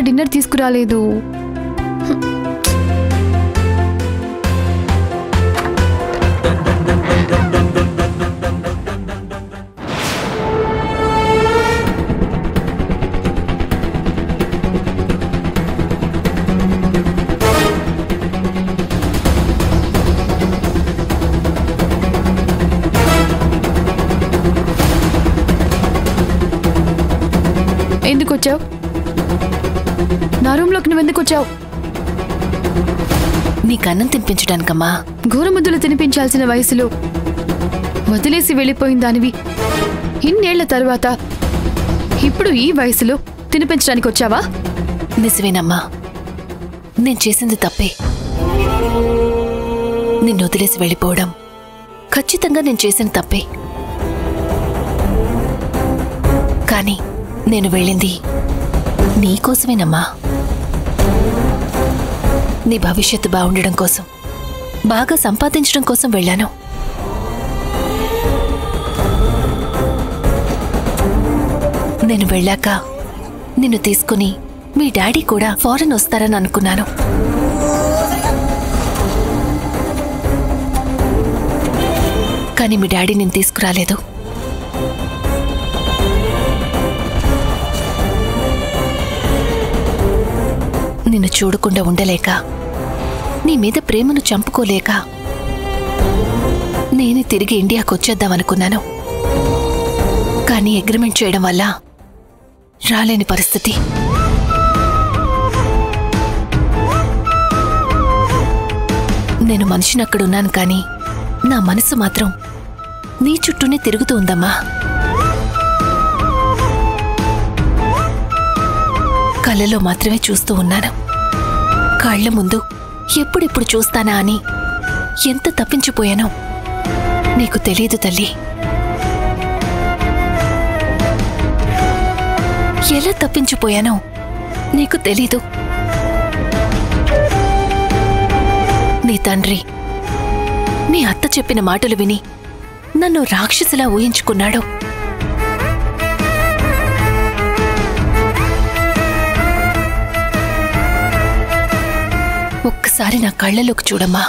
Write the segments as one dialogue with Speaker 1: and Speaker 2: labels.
Speaker 1: dinner తీసుకురాలేదు ఎందుకు వచ్చావు నా రూమ్లోకి నువ్వు ఎందుకు వచ్చావు
Speaker 2: నీకు అన్నం తినిపించడానికమ్మా
Speaker 1: గోరుముద్దలు తినిపించాల్సిన వయసులో వదిలేసి వెళ్ళిపోయిన దానివి ఇన్నేళ్ల తరువాత ఇప్పుడు ఈ వయసులో తినిపించడానికి వచ్చావా
Speaker 2: నిజమేనమ్మా నేను చేసింది తప్పే నిన్ను వదిలేసి వెళ్ళిపోవడం ఖచ్చితంగా నేను చేసిన తప్పే కానీ నేను వెళ్ళింది నీకోసమేనమ్మా నీ భవిష్యత్తు బాగుండడం కోసం బాగా సంపాదించడం కోసం వెళ్ళాను నేను వెళ్ళాక నిన్ను తీసుకుని మీ డాడీ కూడా ఫారెన్ వస్తారని అనుకున్నాను కానీ మీ డాడీ నేను తీసుకురాలేదు నిన్ను చూడకుండా ఉండలేక నీ మీద ప్రేమను చంపుకోలేక నేనే తిరిగి ఇండియాకు వచ్చేద్దామనుకున్నాను కానీ అగ్రిమెంట్ చేయడం వల్ల రాలేని పరిస్థితి నేను మనిషిని అక్కడున్నాను కానీ నా మనసు మాత్రం నీ చుట్టూనే తిరుగుతూ ఉందమ్మా కళ్ళలో మాత్రమే చూస్తూ ఉన్నాను కళ్ళ ముందు ఎప్పుడెప్పుడు చూస్తానా అని ఎంత తప్పించిపోయానో నీకు తెలియదు తల్లి ఎలా తప్పించిపోయానో నీకు తెలీదు నీ తండ్రి నీ అత్త చెప్పిన మాటలు విని నన్ను రాక్షసిలా ఊహించుకున్నాడు ఒక్కసారి నా కళ్ళలోకి చూడమ్మా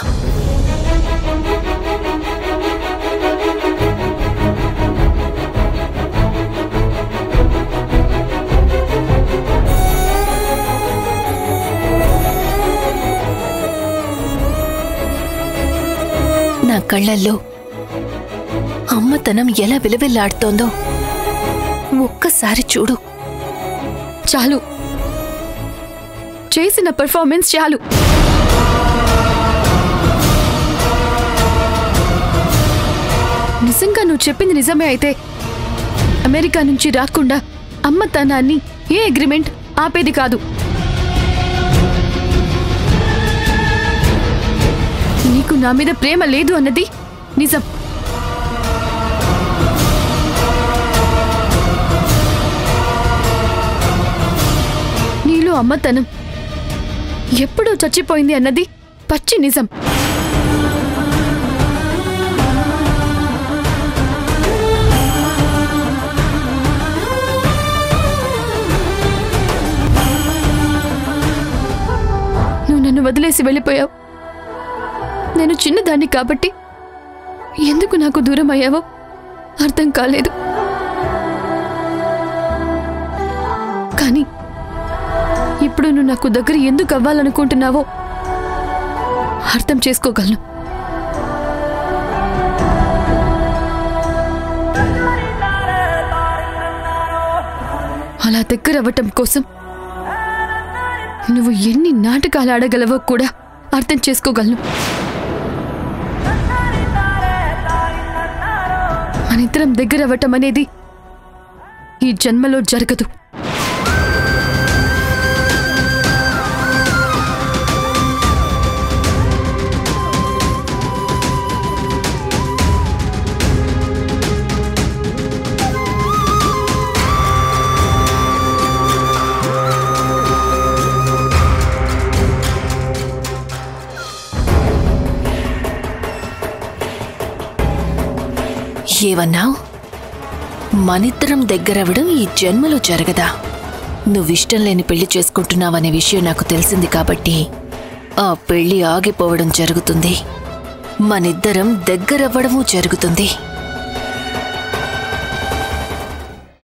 Speaker 2: నా కళ్ళల్లో అమ్మతనం ఎలా విలవిల్లాడుతోందో ఒక్కసారి చూడు
Speaker 1: చాలు చేసిన పెర్ఫార్మెన్స్ చాలు నిజంగా నువ్వు చెప్పింది నిజమే అయితే అమెరికా నుంచి రాకుండా అమ్మతనాన్ని ఏ అగ్రిమెంట్ ఆపేది కాదు నీకు నా మీద ప్రేమ లేదు అన్నది నిజం నీలో అమ్మతనం ఎప్పుడూ చచ్చిపోయింది అన్నది పచ్చి నిజం నువ్వు నన్ను వదిలేసి వెళ్ళిపోయావు నేను చిన్నదాన్ని కాబట్టి ఎందుకు నాకు దూరం అయ్యావో అర్థం కాలేదు కానీ ఇప్పుడు నువ్వు నాకు దగ్గర ఎందుకు అవ్వాలనుకుంటున్నావో అర్థం చేసుకోగలను అలా దగ్గర అవ్వటం కోసం నువ్వు ఎన్ని నాటకాలు ఆడగలవో కూడా అర్థం చేసుకోగలను మనిద్దరం దగ్గర అవ్వటం అనేది ఈ జన్మలో జరగదు
Speaker 2: ఏవన్నావు మనిద్దరం దగ్గరవడం ఈ జన్మలో జరగదా నువ్విష్టం లేని పెళ్లి చేసుకుంటున్నావనే విషయం నాకు తెలిసింది కాబట్టి ఆ పెళ్లి ఆగిపోవడం జరుగుతుంది మనిద్దరం దగ్గరవ్వడమూ జరుగుతుంది